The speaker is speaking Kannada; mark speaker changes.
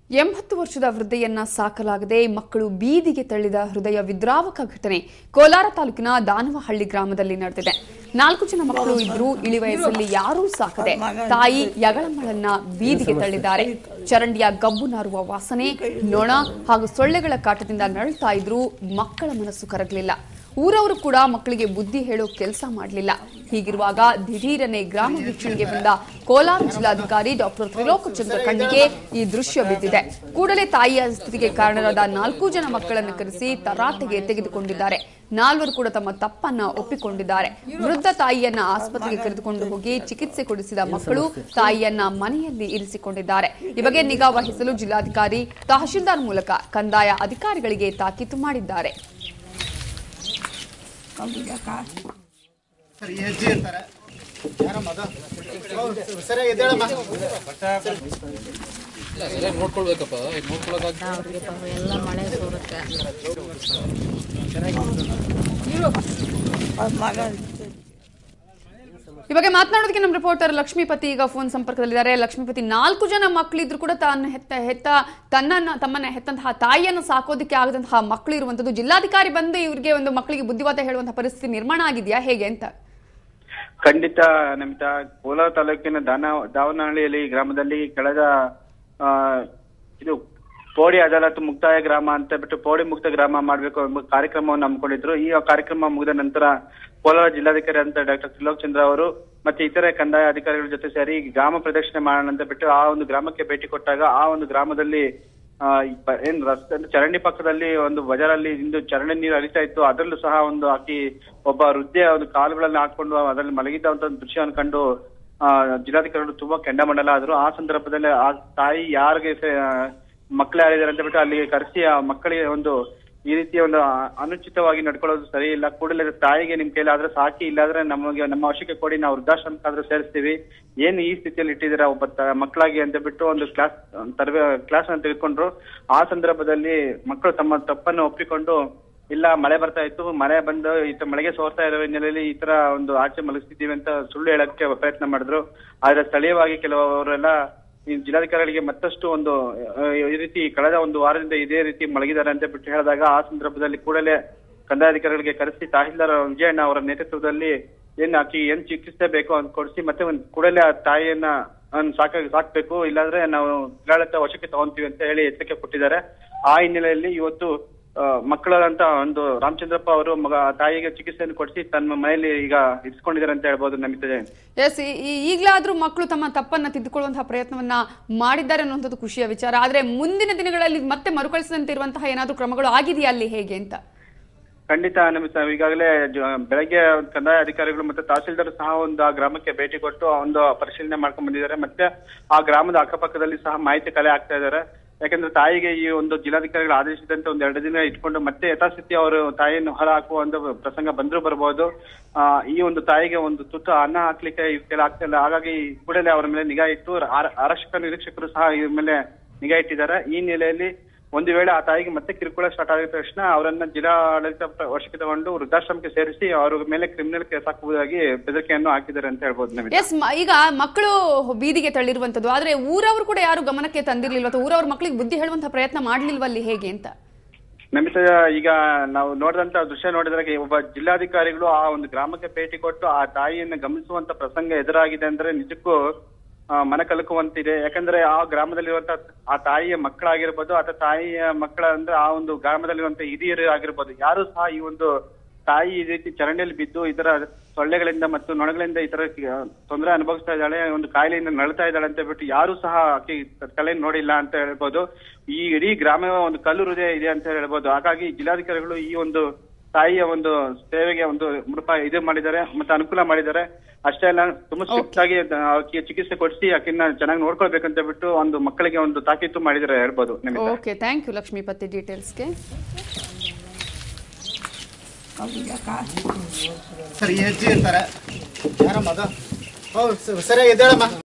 Speaker 1: ಎಂಬತ್ತು ವರ್ಷದ ವೃದ್ಧೆಯನ್ನ ಸಾಕಲಾಗದೆ ಮಕ್ಕಳು ಬೀದಿಗೆ ತಳ್ಳಿದ ಹೃದಯ ವಿದ್ರಾವಕ ಘಟನೆ ಕೋಲಾರ ತಾಲೂಕಿನ ದಾನವಹಳ್ಳಿ ಗ್ರಾಮದಲ್ಲಿ ನಡೆದಿದೆ ನಾಲ್ಕು ಜನ ಮಕ್ಕಳು ಇದ್ರೂ ಇಳಿ ವಯಸ್ಸಲ್ಲಿ ಯಾರೂ ಸಾಕದೆ ತಾಯಿ ಯಗಳಮ್ಮಳನ್ನ ಬೀದಿಗೆ ತಳ್ಳಿದ್ದಾರೆ ಚರಂಡಿಯ ಗಬ್ಬು ನಾರುವ ವಾಸನೆ ನೊಣ ಹಾಗೂ ಸೊಳ್ಳೆಗಳ ಕಾಟದಿಂದ ನರಳ್ತಾ ಇದ್ರೂ ಮಕ್ಕಳ ಮನಸ್ಸು ಕರಗಲಿಲ್ಲ ಊರವರು ಕೂಡ ಮಕ್ಕಳಿಗೆ ಬುದ್ಧಿ ಹೇಳೋ ಕೆಲಸ ಮಾಡಲಿಲ್ಲ ಹೀಗಿರುವಾಗ ದಿಢೀರನೆ ಗ್ರಾಮ ವೀಕ್ಷಣೆಗೆ ಬಂದ ಕೋಲಾರ ಜಿಲ್ಲಾಧಿಕಾರಿ ಡಾಕ್ಟರ್ ತ್ರಿಲೋಕಚಂದ್ರ ಕಣ್ಣಿಗೆ ಈ ದೃಶ್ಯ ಬಿದ್ದಿದೆ ಕೂಡಲೇ ತಾಯಿಯ ಸ್ಥಿತಿಗೆ ಕಾರಣರಾದ ನಾಲ್ಕು ಜನ ಮಕ್ಕಳನ್ನು ಕರೆಸಿ ತರಾಟೆಗೆ ತೆಗೆದುಕೊಂಡಿದ್ದಾರೆ ನಾಲ್ವರು ಕೂಡ ತಮ್ಮ ತಪ್ಪನ್ನ ಒಪ್ಪಿಕೊಂಡಿದ್ದಾರೆ ವೃದ್ಧ ತಾಯಿಯನ್ನ ಆಸ್ಪತ್ರೆಗೆ ಕರೆದುಕೊಂಡು ಹೋಗಿ ಚಿಕಿತ್ಸೆ ಕೊಡಿಸಿದ ಮಕ್ಕಳು ತಾಯಿಯನ್ನ ಮನೆಯಲ್ಲಿ ಇರಿಸಿಕೊಂಡಿದ್ದಾರೆ ಈ ಬಗ್ಗೆ ನಿಗಾ ವಹಿಸಲು ಜಿಲ್ಲಾಧಿಕಾರಿ ತಹಶೀಲ್ದಾರ್ ಮೂಲಕ ಕಂದಾಯ ಅಧಿಕಾರಿಗಳಿಗೆ ತಾಕೀತು ಮಾಡಿದ್ದಾರೆ
Speaker 2: ಸರ್ ಈ ಹೆಜ್ಜೆ ಇರ್ತಾರೆ ಯಾರಮ್ಮ ಅದು ಹೌದು, ಸರಿ ಎದ್ದೇಳಮ್ಮ
Speaker 3: ಎಲ್ಲ ನೋಡ್ಕೊಳ್ಬೇಕಪ್ಪ ಈಗ ನೋಡ್ಕೊಳಕ್
Speaker 4: ಅವ್ರಿಗೆ ಪಾಪ ಎಲ್ಲ ಮಳೆ ಸೋರುತ್ತೆ ಮಗ
Speaker 1: ಈ ಬಗ್ಗೆ ಮಾತನಾಡೋದಕ್ಕೆ ನಮ್ಮ ರಿಪೋರ್ಟರ್ ಲಕ್ಷ್ಮೀಪತಿ ಈಗ ಫೋನ್ ಸಂಪರ್ಕದಲ್ಲಿದ್ದಾರೆ ಲಕ್ಷ್ಮೀಪತಿ ನಾಲ್ಕು ಜನ ಮಕ್ಕಳಿದ್ರು ಕೂಡ ತಾನು ಹೆತ್ತ ಹೆತ್ತ ತನ್ನನ್ನ ತಮ್ಮನ್ನ ಹೆತ್ತಂತಹ ತಾಯಿಯನ್ನು ಸಾಕೋದಕ್ಕೆ ಆಗದಂತಹ ಮಕ್ಕಳು ಇರುವಂತದ್ದು ಜಿಲ್ಲಾಧಿಕಾರಿ ಬಂದು ಇವರಿಗೆ ಒಂದು ಮಕ್ಕಳಿಗೆ ಬುದ್ಧಿವಾದ ಹೇಳುವಂತಹ ಪರಿಸ್ಥಿತಿ ನಿರ್ಮಾಣ ಆಗಿದೆಯಾ ಹೇಗೆ ಅಂತ
Speaker 5: ಖಂಡಿತ ನಮಿತಾ ಕೋಲಾರ ತಾಲೂಕಿನ ದಾನ ದಾವನಹಳ್ಳಿಯಲ್ಲಿ ಗ್ರಾಮದಲ್ಲಿ ಕಳೆದ ಆ, ಇದು ಪೋಡಿ ಅದಾಲತ್ ಮುಕ್ತಾಯ ಗ್ರಾಮ ಅಂತ ಬಿಟ್ಟು ಪೋಡಿ ಮುಕ್ತ ಗ್ರಾಮ ಮಾಡಬೇಕು ಎಂಬ ಕಾರ್ಯಕ್ರಮವನ್ನು ಹಮ್ಮಿಕೊಂಡಿದ್ರು ಈ ಕಾರ್ಯಕ್ರಮ ಮುಗಿದ ನಂತರ ಕೋಲಾರ ಜಿಲ್ಲಾಧಿಕಾರಿ ಅಂತ ಡಾಕ್ಟರ್ ತ್ರಿಲೋಕ್ ಚಂದ್ರ ಅವರು ಮತ್ತೆ ಇತರೆ ಕಂದಾಯ ಅಧಿಕಾರಿಗಳ ಜೊತೆ ಸೇರಿ ಗ್ರಾಮ ಪ್ರದಕ್ಷಿಣೆ ಮಾಡೋಣ ಅಂತ ಬಿಟ್ಟು ಆ ಒಂದು ಗ್ರಾಮಕ್ಕೆ ಭೇಟಿ ಕೊಟ್ಟಾಗ ಆ ಒಂದು ಗ್ರಾಮದಲ್ಲಿ ಆ, ಈ ಪ- ಏನ್ ರಸ್ತೆ ಅಂದ್ರೆ ಚರಂಡಿ ಪಕ್ಕದಲ್ಲಿ ಒಂದು ಬಜಾರಲ್ಲಿ ಇಂದು ಚರಂಡಿ ನೀರು ಹರಿತಾ ಇತ್ತು ಅದರಲ್ಲೂ ಸಹ ಒಂದು ಆಕಿ ಒಬ್ಬ ವೃದ್ಧೆ ಒಂದು ಕಾಲುಗಳಲ್ಲಿ ಹಾಕೊಂಡು ಅದರಲ್ಲಿ ಮಲಗಿದ್ದಂತ ಒಂದು ದೃಶ್ಯವನ್ನು ಕಂಡು ಆ, ಜಿಲ್ಲಾಧಿಕಾರಿಗಳು ತುಂಬಾ ಕೆಂಡಮಂಡಲ ಆದ್ರು ಆ ಸಂದರ್ಭದಲ್ಲಿ ಆ ತಾಯಿ ಯಾರಿಗೆ ಸೆ- ಆ, ಮಕ್ಕಳು ಯಾರಿದ್ದಾರೆ ಅಂತ ಬಿಟ್ಟು ಅಲ್ಲಿಗೆ ಕರೆಸಿ ಆ ಮಕ್ಕಳಿಗೆ ಒಂದು ಈ ರೀತಿಯ ಒಂದು ಆ- ಅನುಚಿತವಾಗಿ ನಡ್ಕೊಳ್ಳೋದು ಸರಿ ಇಲ್ಲ ಕೂಡಲೇ ತಾಯಿಗೆ ನಿಮ್ ಕೈಲಿ ಆದ್ರೆ ಸಾಕಿ ಇಲ್ಲಾದ್ರೆ ನಮಗೆ ನಮ್ಮ ಅವಶ್ಯಕ್ಕೆ ಕೊಡಿ ನಾವು ವೃದ್ಧಾಶ್ರಮಕ್ಕಾದ್ರೂ ಸೇರಿಸ್ತೀವಿ ಏನ್ ಈ ಸ್ಥಿತಿಯಲ್ಲಿ ಇಟ್ಟಿದ್ದೀರಾ ಒಬ್ಬ ತ- ಮಕ್ಕಳಾಗಿ ಅಂತ ಬಿಟ್ಟು ಒಂದು ಕ್ಲಾಸ್ ತರಬೇ ಕ್ಲಾಸ್ ಅನ್ನು ತೆಗೆದುಕೊಂಡ್ರು ಆ ಸಂದರ್ಭದಲ್ಲಿ ಮಕ್ಕಳು ತಮ್ಮ ತಪ್ಪನ್ನು ಒಪ್ಪಿಕೊಂಡು ಇಲ್ಲ ಮಳೆ ಬರ್ತಾ ಇತ್ತು ಮಳೆ ಬಂದು ಈ ತರ ಮಳೆಗೆ ಸೋರ್ತಾ ಇರೋ ಹಿನ್ನೆಲೆಯಲ್ಲಿ ಈ ತರ ಒಂದು ಆಚೆ ಮಲಗಿಸ್ತಿದ್ದೀವಿ ಅಂತ ಸುಳ್ಳು ಹೇಳಕ್ಕೆ ಪ್ರಯತ್ನ ಮಾಡಿದ್ರು ಆದ್ರೆ ಸ್ಥಳೀಯವಾಗಿ ಕೆಲವರೆಲ್ಲ ಈ ಜಿಲ್ಲಾಧಿಕಾರಿಗಳಿಗೆ ಮತ್ತಷ್ಟು ಒಂದು ಆ, ಈ ರೀತಿ ಕಳೆದ ಒಂದು ವಾರದಿಂದ ಇದೇ ರೀತಿ ಮಲಗಿದ್ದಾರೆ ಅಂತ ಬಿಟ್ಟು ಹೇಳಿದಾಗ ಆ ಸಂದರ್ಭದಲ್ಲಿ ಕೂಡಲೇ ಕಂದಾಯಾಧಿಕಾರಿಗಳಿಗೆ ಕರೆಸಿ ತಹಸೀಲ್ದಾರ್ ವಿಜಯಣ್ಣ ಅವರ ನೇತೃತ್ವದಲ್ಲಿ ಏನ್ ಆಕಿ ಏನ್ ಚಿಕಿತ್ಸೆ ಬೇಕು ಅಂತ ಕೊಡಿಸಿ ಮತ್ತೆ ಒಂದ್ ಕೂಡಲೇ ಆ ತಾಯಿಯನ್ನ ಅವ್ನ್ ಸಾಕ ಸಾಕ್ಬೇಕು ಇಲ್ಲಾಂದ್ರೆ ನಾವು ಜಿಲ್ಲಾಡಳಿತ ವಶಕ್ಕೆ ತಗೊಂತೀವಿ ಅಂತ ಹೇಳಿ ಎಚ್ಚರಿಕೆ ಕೊಟ್ಟಿದ್ದಾರೆ ಆ ಹಿನ್ನೆಲೆಯಲ್ಲಿ ಇವತ್ತು ಆ, ಮಕ್ಕಳಂತ ಒಂದು ರಾಮಚಂದ್ರಪ್ಪ ಅವರು ಮಗ ತಾಯಿಗೆ ಚಿಕಿತ್ಸೆಯನ್ನು ಕೊಡಿಸಿ ತನ್ನ ಮನೆಯಲ್ಲಿ ಈಗ ಇರಿಸ್ಕೊಂಡಿದ್ದಾರೆ ಅಂತ ಹೇಳ್ಬೋದು ನಮಿತಾ
Speaker 1: ಎಸ್ ಈಗಲಾದ್ರೂ ಮಕ್ಕಳು ತಮ್ಮ ತಪ್ಪನ್ನ ತಿದ್ದುಕೊಳ್ಳುವಂತಹ ಪ್ರಯತ್ನವನ್ನ ಮಾಡಿದ್ದಾರೆ ಅನ್ನುವಂಥದ್ದು ಖುಷಿಯ ವಿಚಾರ ಆದ್ರೆ ಮುಂದಿನ ದಿನಗಳಲ್ಲಿ ಮತ್ತೆ ಮರುಕಳಿಸದಂತೆ ಇರುವಂತಹ ಏನಾದ್ರೂ ಕ್ರಮಗಳು ಆಗಿದೆಯಾ ಅಲ್ಲಿ ಹೇಗೆ ಅಂತ
Speaker 5: ಖಂಡಿತ ನಮಿತ ಈಗಾಗಲೇ ಜ- ಬೆಳಗ್ಗೆ ಕಂದಾಯ ಅಧಿಕಾರಿಗಳು ಮತ್ತೆ ತಹಸೀಲ್ದಾರ್ ಸಹ ಒಂದು ಆ ಗ್ರಾಮಕ್ಕೆ ಭೇಟಿ ಕೊಟ್ಟು ಒಂದು ಪರಿಶೀಲನೆ ಮಾಡ್ಕೊಂಡ್ ಬಂದಿದ್ದಾರೆ ಮತ್ತೆ ಆ ಗ್ರಾಮದ ಅಕ್ಕಪಕ್ಕದಲ್ಲಿ ಸಹ ಮಾಹಿತಿ ಕಲೆ ಆಗ್ತಾ ಇದ್ದಾರೆ ಯಾಕಂದ್ರೆ ತಾಯಿಗೆ ಈ ಒಂದು ಜಿಲ್ಲಾಧಿಕಾರಿಗಳು ಆದೇಶದಂತೆ ಒಂದ್ ಎರಡು ದಿನ ಇಟ್ಕೊಂಡು ಮತ್ತೆ ಯಥಾಸ್ಥಿತಿ ಅವರು ತಾಯಿಯನ್ನು ಹೊರ ಹಾಕುವ ಒಂದು ಪ್ರಸಂಗ ಬಂದ್ರೂ ಬರ್ಬೋದು ಆ ಈ ಒಂದು ತಾಯಿಗೆ ಒಂದು ತುತ್ತು ಅನ್ನ ಹಾಕ್ಲಿಕ್ಕೆ ಇವ್ ಕೆಲ ಆಗ್ತಾ ಇಲ್ಲ ಹಾಗಾಗಿ ಕೂಡಲೇ ಅವರ ಮೇಲೆ ನಿಗಾ ಇಟ್ಟು ಆರ- ಆರಕ್ಷಕ ನಿರೀಕ್ಷಕರು ಸಹ ಇವ್ರ ಮೇಲೆ ನಿಗಾ ಇಟ್ಟಿದ್ದಾರೆ ಈ ನೆಲೆಯಲ್ಲಿ ಒಂದು ವೇಳೆ ಆ ತಾಯಿಗೆ ಮತ್ತೆ ಕಿರುಕುಳ ಸ್ಟಾರ್ಟ್ ಆಗಿದ ತಕ್ಷಣ ಅವರನ್ನ ಜಿಲ್ಲಾಡಳಿತ ಪ್ರ- ವಶಕ್ಕೆ ತಗೊಂಡು ವೃದ್ಧಾಶ್ರಮಕ್ಕೆ ಸೇರಿಸಿ ಅವರ ಮೇಲೆ ಕ್ರಿಮಿನಲ್ ಕೇಸ್ ಹಾಕುವುದಾಗಿ ಬೆದರಿಕೆಯನ್ನು ಹಾಕಿದ್ದಾರೆ ಅಂತ ಹೇಳ್ಬೋದು ನಮಗೆ
Speaker 1: ಎಸ್ ಈಗ ಮಕ್ಕಳು ಬೀದಿಗೆ ತಳ್ಳಿರುವಂತದ್ದು ಆದ್ರೆ ಊರವರು ಕೂಡ ಯಾರು ಗಮನಕ್ಕೆ ತಂದಿರ್ಲಿಲ್ವ ಅಥವಾ ಊರವ್ರ ಮಕ್ಕಳಿಗೆ ಬುದ್ಧಿ ಹೇಳುವಂತಹ ಪ್ರಯತ್ನ ಮಾಡ್ಲಿಲ್ವ ಅಲ್ಲಿ ಹೇಗೆ ಅಂತ
Speaker 5: ನಮಿತ ಈಗ ನಾವು ನೋಡಿದಂತ ದೃಶ್ಯ ನೋಡಿದ್ರೆ ಒಬ್ಬ ಜಿಲ್ಲಾಧಿಕಾರಿಗಳು ಆ ಒಂದು ಗ್ರಾಮಕ್ಕೆ ಭೇಟಿ ಕೊಟ್ಟು ಆ ತಾಯಿಯನ್ನ ಗಮನಿಸುವಂತ ಪ್ರಸಂಗ ಎದುರಾಗಿದೆ ಅಂದ್ರೆ ನಿಜಕ್ಕೂ ಆ, ಮನ ಕಲಕುವಂತಿದೆ ಯಾಕಂದ್ರೆ ಆ ಗ್ರಾಮದಲ್ಲಿರುವಂತ ಆ ತಾಯಿಯ ಮಕ್ಕಳಾಗಿರ್ಬೋದು ಅಥವಾ ತಾಯಿಯ ಮಕ್ಕಳ ಅಂದ್ರೆ ಆ ಒಂದು ಗ್ರಾಮದಲ್ಲಿರುವಂತ ಹಿರಿಯರು ಆಗಿರ್ಬೋದು ಯಾರು ಸಹ ಈ ಒಂದು ತಾಯಿ ಈ ರೀತಿ ಚರಂಡಿಯಲ್ಲಿ ಬಿದ್ದು ಇದರ ಸೊಳ್ಳೆಗಳಿಂದ ಮತ್ತು ನೊಣಗಳಿಂದ ಈ ತರ ತೊಂದರೆ ಅನುಭವಿಸ್ತಾ ಇದ್ದಾಳೆ ಒಂದು ಕಾಯಿಲೆಯಿಂದ ನಳ್ತಾ ಇದ್ದಾಳೆ ಅಂತ ಬಿಟ್ಟು ಯಾರು ಸಹ ಆಕೆ ತಲೆ ನೋಡಿಲ್ಲ ಅಂತ ಹೇಳ್ಬೋದು ಈ ಇಡೀ ಗ್ರಾಮವೇ ಒಂದು ಕಲ್ಲು ಹೃದಯ ಇದೆ ಅಂತ ಹೇಳ್ಬೋದು ಹಾಗಾಗಿ ಜಿಲ್ಲಾಧಿಕಾರಿಗಳು ಈ ಒಂದು ತಾಯಿಯ ಒಂದು ಸೇವೆಗೆ ಒಂದು ಮುಡುಪ ಇದು ಮಾಡಿದ್ದಾರೆ ಮತ್ತೆ ಅನುಕೂಲ ಮಾಡಿದ್ದಾರೆ ಅಷ್ಟೇ ಅಲ್ಲ ತುಂಬಾ ಸ್ಟ್ರಿಕ್ಟ್ ಆಗಿ ಆಕೆ ಚಿಕಿತ್ಸೆ ಕೊಡಿಸಿ ಆಕಿನ ಚೆನ್ನಾಗಿ ನೋಡ್ಕೊಳ್ಬೇಕಂತ ಬಿಟ್ಟು ಒಂದು ಮಕ್ಕಳಿಗೆ ಒಂದು ತಾಕೀತು ಮಾಡಿದ್ದಾರೆ ಹೇಳ್ಬೋದು ನಿಮಗೆ
Speaker 1: ಓಕೆ ಥ್ಯಾಂಕ್ ಯು ಲಕ್ಷ್ಮೀಪತಿ ಡೀಟೇಲ್ಸ್ಗೆ
Speaker 2: ಸರ್ ಈ ಹೆಜ್ಜೆ ಇರ್ತಾರೆ ಯಾರಮ್ಮ ಅದು ಹೌದು ಸರಿ ಎದ್ದೇಳಮ್ಮ